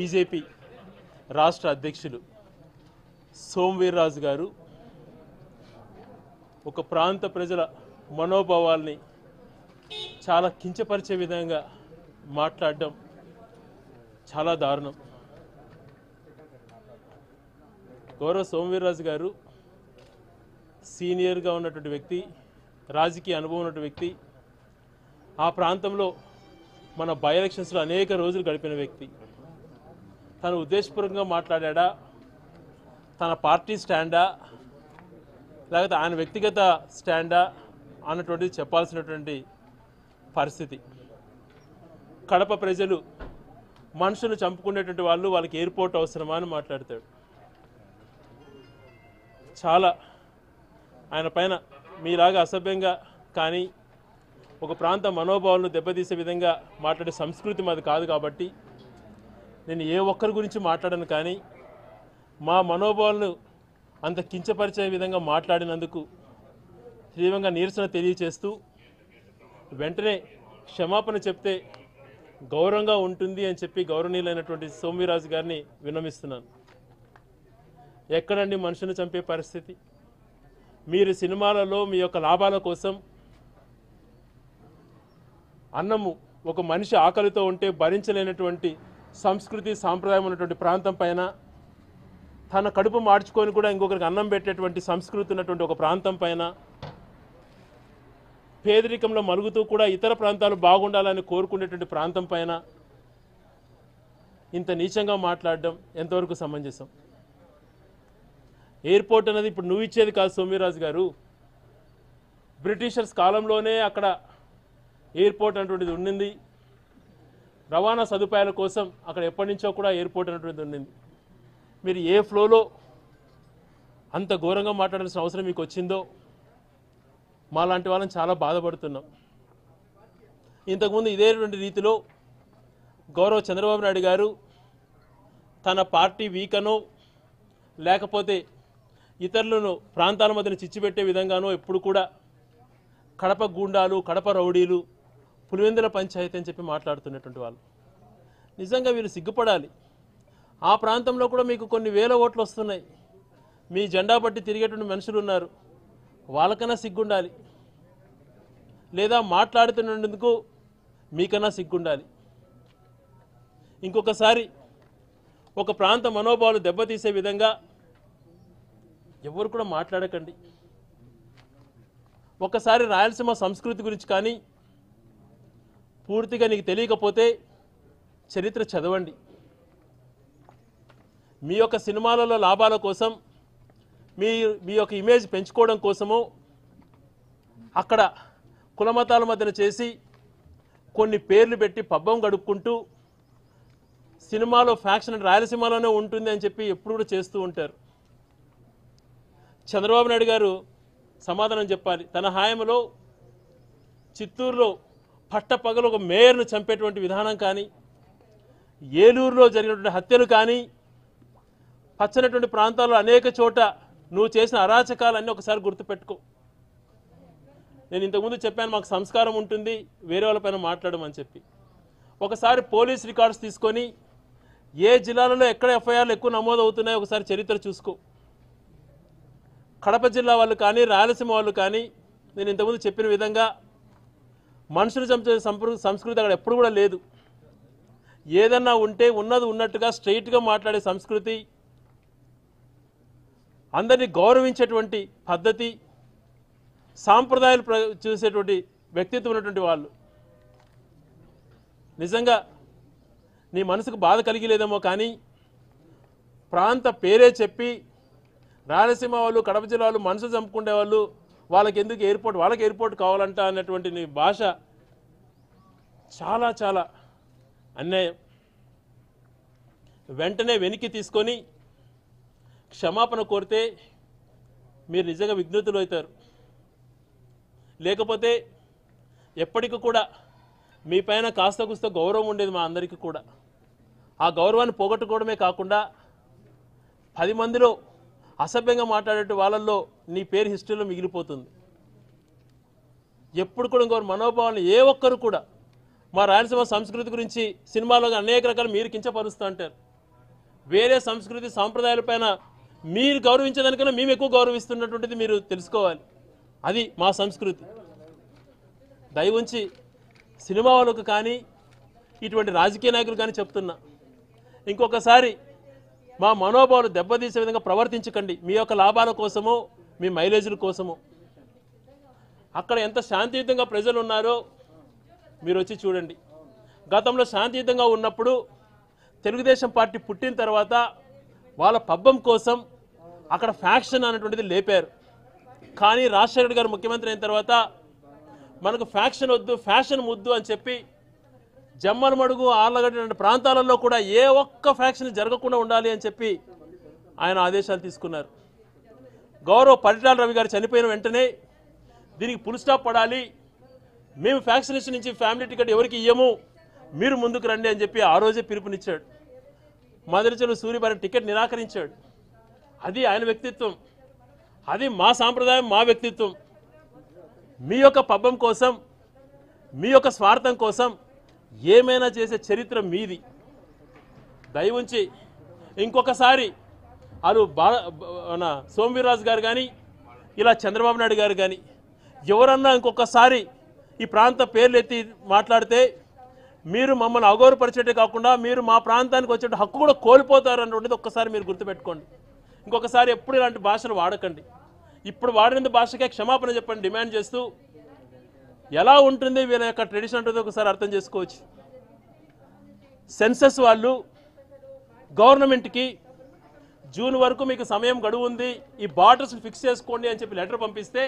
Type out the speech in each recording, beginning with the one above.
BJP రాష్ట్ర అధ్యక్షులు సోమవీర్రాజు గారు ఒక ప్రాంత ప్రజల మనోభావాల్ని చాలా కించపరిచే విధంగా మాట్లాడడం చాలా దారుణం గౌరవ సోమవీర్రాజు గారు సీనియర్గా ఉన్నటువంటి వ్యక్తి రాజకీయ అనుభవం ఉన్నటువంటి వ్యక్తి ఆ ప్రాంతంలో మన బై ఎలక్షన్స్లో అనేక రోజులు గడిపిన వ్యక్తి తను ఉద్దేశపూర్వకంగా మాట్లాడా తన పార్టీ స్టాండా లేకపోతే ఆయన వ్యక్తిగత స్టాండా అన్నటువంటిది చెప్పాల్సినటువంటి పరిస్థితి కడప ప్రజలు మనుషులు చంపుకునేటువంటి వాళ్ళు వాళ్ళకి ఎయిర్పోర్ట్ అవసరమా అని మాట్లాడతాడు చాలా ఆయన పైన మీలాగా అసభ్యంగా కానీ ఒక ప్రాంత మనోభావాలను దెబ్బతీసే విధంగా మాట్లాడే సంస్కృతి మాది కాదు కాబట్టి నేను ఏ ఒక్కరి గురించి మాట్లాడను కానీ మా మనోభావాలను అంత కించపరిచే విధంగా మాట్లాడినందుకు తీవ్రంగా నిరసన తెలియచేస్తూ వెంటనే క్షమాపణ చెప్తే గౌరవంగా ఉంటుంది అని చెప్పి గౌరవనీయులైనటువంటి సోమిరాజు గారిని విన్నమిస్తున్నాను ఎక్కడండి మనుషుని చంపే పరిస్థితి మీరు సినిమాలలో మీ యొక్క లాభాల కోసం అన్నము ఒక మనిషి ఆకలితో ఉంటే భరించలేనటువంటి సంస్కృతి సాంప్రదాయం ఉన్నటువంటి ప్రాంతం పైన తన కడుపు మార్చుకొని కూడా ఇంకొకరికి అన్నం పెట్టేటువంటి సంస్కృతి ఉన్నటువంటి ఒక ప్రాంతం పైన పేదరికంలో మరుగుతూ కూడా ఇతర ప్రాంతాలు బాగుండాలని కోరుకునేటువంటి ప్రాంతం పైన ఇంత నీచంగా మాట్లాడడం ఎంతవరకు సమంజసం ఎయిర్పోర్ట్ అనేది ఇప్పుడు నువ్వు ఇచ్చేది కాదు సోమిరాజు గారు బ్రిటిషర్స్ కాలంలోనే అక్కడ ఎయిర్పోర్ట్ అనేటువంటిది ఉండింది రవాణా సదుపాయాల కోసం అక్కడ ఎప్పటి నుంచో కూడా ఎయిర్పోర్ట్ అనేటువంటిది ఉండింది మీరు ఏ ఫ్లోలో అంత ఘోరంగా మాట్లాడాల్సిన అవసరం మీకు వచ్చిందో మా లాంటి వాళ్ళని చాలా బాధపడుతున్నాం ఇంతకుముందు ఇదేటువంటి రీతిలో గౌరవ చంద్రబాబు నాయుడు గారు తన పార్టీ వీకనో లేకపోతే ఇతరులను ప్రాంతాల మధ్యన చిచ్చుపెట్టే విధంగానో ఎప్పుడు కూడా కడప గూండాలు కడప రౌడీలు పులివెందుల పంచాయతీ అని చెప్పి మాట్లాడుతున్నటువంటి వాళ్ళు నిజంగా వీళ్ళు సిగ్గుపడాలి ఆ ప్రాంతంలో కూడా మీకు కొన్ని వేల ఓట్లు వస్తున్నాయి మీ జెండా పట్టి తిరిగేటువంటి మనుషులు ఉన్నారు వాళ్ళకన్నా సిగ్గుండాలి లేదా మాట్లాడుతున్నందుకు మీకన్నా సిగ్గుండాలి ఇంకొకసారి ఒక ప్రాంత మనోభావాలు దెబ్బతీసే విధంగా ఎవరు కూడా మాట్లాడకండి ఒకసారి రాయలసీమ సంస్కృతి గురించి కానీ పూర్తిగా నీకు తెలియకపోతే చరిత్ర చదవండి మీ యొక్క సినిమాలలో లాభాల కోసం మీ మీ యొక్క ఇమేజ్ పెంచుకోవడం కోసము అక్కడ కులమతాల మధ్యన చేసి కొన్ని పేర్లు పెట్టి పబ్బం గడుపుకుంటూ సినిమాలో ఫ్యాక్షన్ రాయలసీమలోనే ఉంటుంది అని చెప్పి ఎప్పుడు కూడా చేస్తూ ఉంటారు చంద్రబాబు నాయుడు గారు సమాధానం చెప్పాలి తన హాయంలో చిత్తూరులో పట్టపగలు ఒక మేయర్ను చంపేటువంటి విధానం కానీ ఏలూరులో జరిగినటువంటి హత్యలు కానీ పచ్చనటువంటి ప్రాంతాల్లో అనేక చోట నువ్వు చేసిన అరాచకాలన్నీ ఒకసారి గుర్తుపెట్టుకో నేను ఇంతకుముందు చెప్పాను మాకు సంస్కారం ఉంటుంది వేరే వాళ్ళపైన మాట్లాడమని చెప్పి ఒకసారి పోలీస్ రికార్డ్స్ తీసుకొని ఏ జిల్లాలలో ఎక్కడ ఎఫ్ఐఆర్లు ఎక్కువ నమోదు అవుతున్నాయో ఒకసారి చరిత్ర చూసుకో కడప జిల్లా వాళ్ళు కానీ రాయలసీమ వాళ్ళు కానీ నేను ఇంతకుముందు చెప్పిన విధంగా మనుషులు చంపే సంప్ర సంస్కృతి అక్కడ ఎప్పుడు కూడా లేదు ఏదన్నా ఉంటే ఉన్నది ఉన్నట్టుగా స్ట్రైట్గా మాట్లాడే సంస్కృతి అందరినీ గౌరవించేటువంటి పద్ధతి సాంప్రదాయాలు ప్ర చూసేటువంటి వ్యక్తిత్వం ఉన్నటువంటి వాళ్ళు నిజంగా నీ మనసుకు బాధ కలిగిలేదేమో కానీ ప్రాంత పేరే చెప్పి రాయలసీమ వాళ్ళు కడప జిల్లా వాళ్ళు మనసు చంపుకునే వాళ్ళు వాళ్ళకి ఎందుకు ఎయిర్పోర్ట్ వాళ్ళకి ఎయిర్పోర్ట్ కావాలంట అన్నటువంటి నీ భాష చాలా చాలా అన్యాయం వెంటనే వెనక్కి తీసుకొని క్షమాపణ కోరితే మీరు నిజంగా విఘ్నతులు అవుతారు లేకపోతే ఎప్పటికీ కూడా మీ పైన కాస్త కుస్త గౌరవం ఉండేది మా అందరికీ కూడా ఆ గౌరవాన్ని పోగొట్టుకోవడమే కాకుండా పది మందిలో అసభ్యంగా మాట్లాడే వాళ్ళల్లో నీ పేరు హిస్టరీలో మిగిలిపోతుంది ఎప్పుడు కూడా ఇంకొకరు మనోభావాలను ఏ ఒక్కరు కూడా మా రాయలసీమ సంస్కృతి గురించి సినిమాలో అనేక రకాలు మీరు కించపరుస్తూ అంటారు వేరే సంస్కృతి సాంప్రదాయాలపైన మీరు గౌరవించేదానికన్నా మేము ఎక్కువ గౌరవిస్తున్నటువంటిది మీరు తెలుసుకోవాలి అది మా సంస్కృతి దయ ఉంచి సినిమా వాళ్ళకు కానీ ఇటువంటి రాజకీయ నాయకులు కానీ చెప్తున్నా ఇంకొకసారి మా మనోభావాలు దెబ్బతీసే విధంగా ప్రవర్తించకండి మీ యొక్క లాభాల కోసమో మీ మైలేజీల కోసమో అక్కడ ఎంత శాంతియుతంగా ప్రజలు ఉన్నారో మీరు వచ్చి చూడండి గతంలో శాంతియుతంగా ఉన్నప్పుడు తెలుగుదేశం పార్టీ పుట్టిన తర్వాత వాళ్ళ పబ్బం కోసం అక్కడ ఫ్యాక్షన్ అనేటువంటిది లేపారు కానీ రాజశేఖర్ గారు ముఖ్యమంత్రి అయిన తర్వాత మనకు ఫ్యాక్షన్ వద్దు ఫ్యాషన్ ముద్దు అని చెప్పి జమ్మల మడుగు ఆర్లగడ్డ లాంటి ప్రాంతాలలో కూడా ఏ ఒక్క ఫ్యాక్షన్ జరగకుండా ఉండాలి అని చెప్పి ఆయన ఆదేశాలు తీసుకున్నారు గౌరవ పరిటాల రవి గారు చనిపోయిన వెంటనే దీనికి పుల్ స్టాప్ పడాలి మేము ఫ్యాక్సినేషన్ నుంచి ఫ్యామిలీ టికెట్ ఎవరికి ఇయ్యము మీరు ముందుకు రండి అని చెప్పి ఆ రోజే పిలుపునిచ్చాడు మదరిచలు సూర్యబారి టికెట్ నిరాకరించాడు అది ఆయన వ్యక్తిత్వం అది మా సాంప్రదాయం మా వ్యక్తిత్వం మీ యొక్క పబ్బం కోసం మీ యొక్క స్వార్థం కోసం ఏమైనా చేసే చరిత్ర మీది దయ ఉంచి ఇంకొకసారి అటు బా మన సోమవీర్రాజు గారు కానీ ఇలా చంద్రబాబు నాయుడు గారు కానీ ఎవరన్నా ఇంకొకసారి ఈ ప్రాంత పేర్లు ఎత్తి మాట్లాడితే మీరు మమ్మల్ని అగౌరవపరిచేటే కాకుండా మీరు మా ప్రాంతానికి వచ్చే హక్కు కూడా కోల్పోతారు అన్నటువంటిది ఒక్కసారి మీరు గుర్తుపెట్టుకోండి ఇంకొకసారి ఎప్పుడు ఇలాంటి భాషలు వాడకండి ఇప్పుడు వాడిన భాషకే క్షమాపణ చెప్పండి డిమాండ్ చేస్తూ ఎలా ఉంటుంది వీళ్ళ యొక్క ట్రెడిషన్ ఉంటుందో ఒకసారి అర్థం చేసుకోవచ్చు సెన్సస్ వాళ్ళు గవర్నమెంట్కి జూన్ వరకు మీకు సమయం గడువు ఉంది ఈ బార్డర్స్ ఫిక్స్ చేసుకోండి అని చెప్పి లెటర్ పంపిస్తే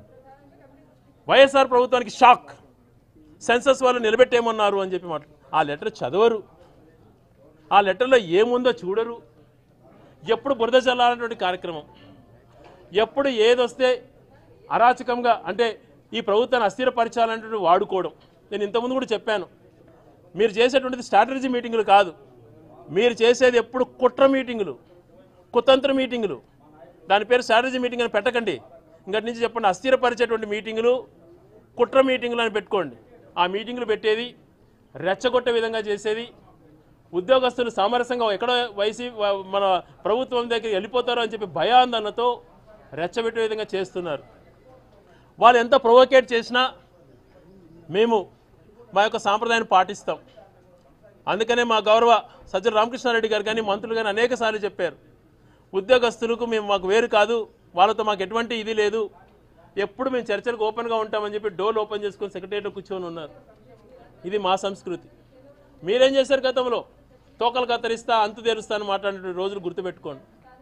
వైఎస్ఆర్ ప్రభుత్వానికి షాక్ సెన్సస్ వాళ్ళు నిలబెట్టేమన్నారు అని చెప్పి మాట ఆ లెటర్ చదవరు ఆ లెటర్లో ఏముందో చూడరు ఎప్పుడు బురద చల్లాలన్నటువంటి కార్యక్రమం ఎప్పుడు ఏదొస్తే అరాచకంగా అంటే ఈ ప్రభుత్వాన్ని అస్థిరపరచాలన్నటువంటి వాడుకోవడం నేను ఇంతకుముందు కూడా చెప్పాను మీరు చేసేటువంటిది స్ట్రాటజీ మీటింగులు కాదు మీరు చేసేది ఎప్పుడు కుట్ర మీటింగులు కుతంత్ర మీటింగులు దాని పేరు స్ట్రాటజీ మీటింగ్ అని పెట్టకండి ఇంకటి నుంచి చెప్పండి అస్థిరపరిచేటువంటి మీటింగులు కుట్ర మీటింగులు అని పెట్టుకోండి ఆ మీటింగులు పెట్టేది రెచ్చగొట్టే విధంగా చేసేది ఉద్యోగస్తులు సామరస్యంగా ఎక్కడో వైసీ వ- మన ప్రభుత్వం దగ్గర వెళ్ళిపోతారో అని చెప్పి భయాందోళనతో రెచ్చగొట్టే విధంగా చేస్తున్నారు వాళ్ళు ఎంత ప్రొవోకేట్ చేసినా మేము మా యొక్క సాంప్రదాయాన్ని పాటిస్తాం అందుకనే మా గౌరవ సజ్జల రామకృష్ణారెడ్డి గారు కానీ మంత్రులు కానీ అనేక సార్లు చెప్పారు ఉద్యోగస్తులకు మేము మాకు వేరు కాదు వాళ్ళతో మాకు ఎటువంటి ఇది లేదు ఎప్పుడు మేము చర్చలకు ఓపెన్గా ఉంటామని చెప్పి డోర్ ఓపెన్ చేసుకొని సెక్రటరీలో కూర్చొని ఉన్నారు ఇది మా సంస్కృతి మీరేం చేశారు గతంలో తోకలు కత్తిరిస్తా అంతు తెరుస్తా అని మాట్లాడే రోజులు గుర్తుపెట్టుకోండి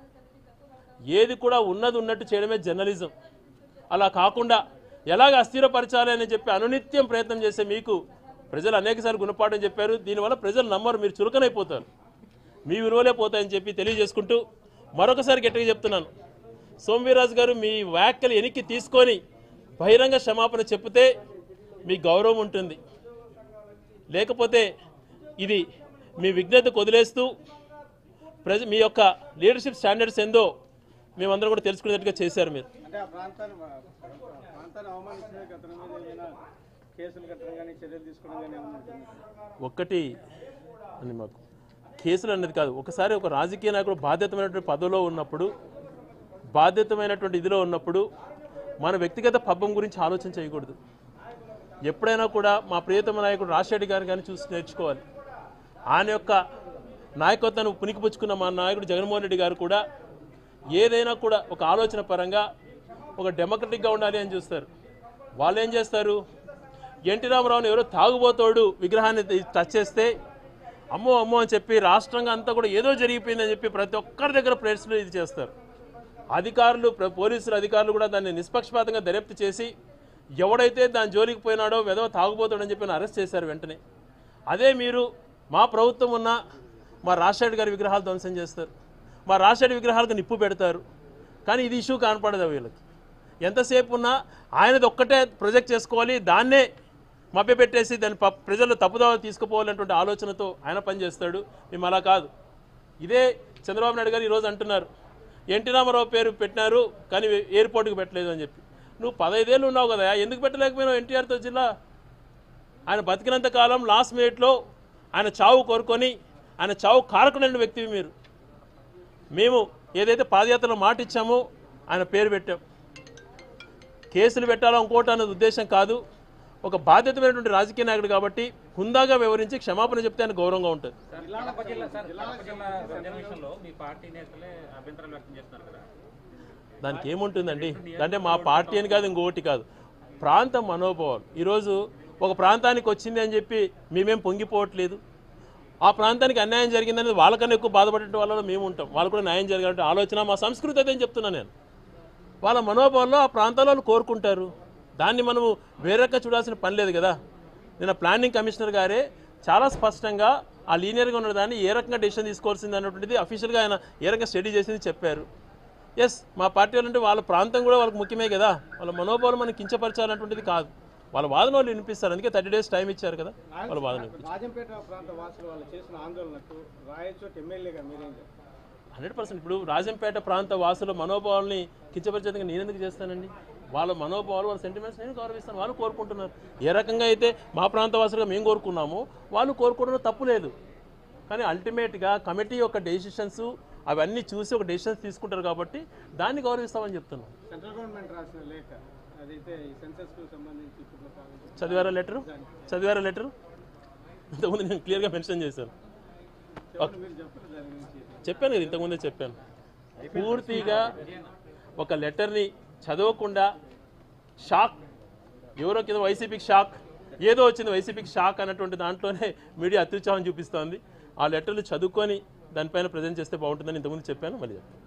ఏది కూడా ఉన్నది ఉన్నట్టు చేయడమే జర్నలిజం అలా కాకుండా ఎలాగ అస్థిరపరచాలి అని చెప్పి అనునిత్యం ప్రయత్నం చేసే మీకు ప్రజలు అనేకసార్లు గుణపాఠం చెప్పారు దీనివల్ల ప్రజలు నమ్మరు మీరు చులకనైపోతారు మీ విలువలే పోతాయని చెప్పి తెలియజేసుకుంటూ మరొకసారి గట్టిగా చెప్తున్నాను సోమవీరాజు గారు మీ వ్యాఖ్యలు వెనక్కి తీసుకొని బహిరంగ క్షమాపణ చెప్తే మీ గౌరవం ఉంటుంది లేకపోతే ఇది మీ విఘ్నతకు వదిలేస్తూ ప్రజ మీ యొక్క లీడర్షిప్ స్టాండర్డ్స్ ఏందో మేమందరం కూడా తెలుసుకునేటట్టుగా చేశారు మీరు అంటే ఆ ప్రాంతాన్ని ఆ ప్రాంతాన్ని అవమానించిన అతని మీద ఏమైనా కేసులు కట్టడం కానీ చర్యలు తీసుకోవడం కానీ ఏమైనా ఉంటుందా? ఒక్కటి అని మాకు కేసులు అన్నది కాదు ఒకసారి ఒక రాజకీయ నాయకుడు బాధ్యతమైనటువంటి పదవిలో ఉన్నప్పుడు బాధ్యతమైనటువంటి ఇదిలో ఉన్నప్పుడు మన వ్యక్తిగత పబ్బం గురించి ఆలోచన చేయకూడదు ఎప్పుడైనా కూడా మా ప్రియతమ నాయకుడు రాజశేఖర్ గారు కానీ చూసి నేర్చుకోవాలి ఆయన యొక్క నాయకత్వాన్ని పునికిపుచ్చుకున్న మా నాయకుడు జగన్మోహన్ రెడ్డి గారు కూడా ఏదైనా కూడా ఒక ఆలోచన పరంగా ఒక డెమోక్రటిక్గా ఉండాలి అని చూస్తారు వాళ్ళు ఏం చేస్తారు ఎన్టీ రామారావుని ఎవరో తాగుబోతోడు విగ్రహాన్ని తి- టచ్ చేస్తే అమ్మో అమ్మో అని చెప్పి రాష్ట్రంగా అంతా కూడా ఏదో జరిగిపోయిందని చెప్పి ప్రతి ఒక్కరి దగ్గర ప్లేస్లో ఇది చేస్తారు అధికారులు ప్ర- పోలీసులు అధికారులు కూడా దాన్ని నిష్పక్షపాతంగా దర్యాప్తు చేసి ఎవడైతే దాని జోలికి పోయినాడో వెధవ తాగుబోతాడని చెప్పి అరెస్ట్ చేశారు వెంటనే అదే మీరు మా ప్రభుత్వం ఉన్న మా రాజశేఖర్ గారి విగ్రహాలు ధ్వంసం చేస్తారు మా రాజశేఖర్ విగ్రహాలకు నిప్పు పెడతారు కానీ ఇది ఇష్యూ కనపడదు వీళ్ళకి ఎంతసేపు ఉన్నా ఆయనది ఒక్కటే ప్రొజెక్ట్ చేసుకోవాలి దాన్నే మభ్యపెట్టేసి దాన్ని ప- ప్రజలు తప్పుదోవ తీసుకుపోవాలన్నటువంటి ఆలోచనతో ఆయన పనిచేస్తాడు మేము అలా కాదు ఇదే చంద్రబాబు నాయుడు గారు ఈరోజు అంటున్నారు ఎన్టీ రామారావు పేరు పెట్టినారు కానీ ఎయిర్పోర్ట్కి పెట్టలేదు అని చెప్పి నువ్వు పదైదేళ్ళు ఉన్నావు కదా ఎందుకు పెట్టలేకపోయినావు ఎన్టీఆర్తో జిల్లా ఆయన బతికినంత కాలం లాస్ట్ మినిట్లో ఆయన చావు కోరుకొని ఆయన చావు కారకుడైన వ్యక్తివి మీరు మేము ఏదైతే పాదయాత్రలో మాట ఇచ్చామో ఆయన పేరు పెట్టాం కేసులు పెట్టాలో ఇంకోటి అన్నది ఉద్దేశం కాదు ఒక బాధ్యతమైనటువంటి రాజకీయ నాయకుడు కాబట్టి హుందాగా వివరించి క్షమాపణ చెప్తే ఆయన గౌరవంగా ఉంటుంది సార్ కడప జిల్లా సార్ కడప జిల్లా విభజన విషయంలో మీ పార్టీ నేతలే అభ్యంతరాలు వ్యక్తం చేస్తున్నారు కదా దానికి ఏముంటుందండి అంటే మా పార్టీ అని కాదు ఇంకోటి కాదు ప్రాంత మనోభావాలు ఈరోజు ఒక ప్రాంతానికి వచ్చింది అని చెప్పి మేమేం పొంగిపోవట్లేదు ఆ ప్రాంతానికి అన్యాయం జరిగిందనేది వాళ్ళకన్నా ఎక్కువ బాధపడే వాళ్ళలో మేము ఉంటాం వాళ్ళు కూడా న్యాయం జరగాలంటే ఆలోచన మా సంస్కృతి అదే అని చెప్తున్నాను నేను వాళ్ళ మనోభావాల్లో ఆ ప్రాంతాల్లో వాళ్ళు కోరుకుంటారు దాన్ని మనము వేరే రకంగా చూడాల్సిన పని లేదు కదా నిన్న ప్లానింగ్ కమిషనర్ గారే చాలా స్పష్టంగా ఆ లీనియర్గా ఉన్న దాన్ని ఏ రకంగా డెసిషన్ తీసుకోవాల్సింది అన్నటువంటిది అఫీషియల్గా ఆయన ఏ రకంగా స్టడీ చేసింది చెప్పారు ఎస్ మా పార్టీ వాళ్ళు అంటే వాళ్ళ ప్రాంతం కూడా వాళ్ళకి ముఖ్యమే కదా వాళ్ళ మనోభావాలు మనం కించపరచాలన్నటువంటిది కాదు వాళ్ళ వాదన వాళ్ళు వినిపిస్తారు అందుకే థర్టీ డేస్ టైం ఇచ్చారు కదా వాళ్ళ వాదన వినిపిస్తారు రాజంపేట ప్రాంత వాసులు వాళ్ళు చేసిన ఆందోళనకు రాయచోటి ఎమ్మెల్యేగా మీరేం చెప్తారు హండ్రెడ్ పర్సెంట్ ఇప్పుడు రాజంపేట ప్రాంత వాసుల మనోభావాల్ని కించపరిచేందుకు నేను ఎందుకు చేస్తానండి వాళ్ళ మనోభావాలు వాళ్ళ సెంటిమెంట్స్ నేను గౌరవిస్తాను వాళ్ళు కోరుకుంటున్నారు ఏ రకంగా అయితే మా ప్రాంత వాసులుగా మేము కోరుకున్నామో వాళ్ళు కోరుకోవడంలో తప్పు లేదు కానీ అల్టిమేట్గా కమిటీ యొక్క డెసిషన్స్ అవన్నీ చూసి ఒక డెసిషన్స్ తీసుకుంటారు కాబట్టి దాన్ని గౌరవిస్తామని చెప్తున్నాను సెంట్రల్ గవర్నమెంట్ రాసిన లేఖ అదైతే ఈ సెన్సెస్ కు సంబంధించి ఇప్పుడు కావాలి. చదివారా లెటరు చదివారా లెటరు ఇంతకుముందు నేను క్లియర్గా మెన్షన్ చేశాను చెప్పండి, మీరు చెప్పండి దాని గురించి చెప్పాను కదా ఇంతకుముందే చెప్పాను పూర్తిగా ఒక లెటర్ని చదవకుండా షాక్ ఎవరో కింద వైసీపీకి షాక్ ఏదో వచ్చింది వైసీపీకి షాక్ అన్నటువంటి దాంట్లోనే మీడియా అత్యుత్సాహం చూపిస్తోంది ఆ లెటర్లు చదువుకొని దానిపైన ప్రజెంట్ చేస్తే బాగుంటుందని ఇంతకుముందు చెప్పాను మళ్ళీ చెప్తాను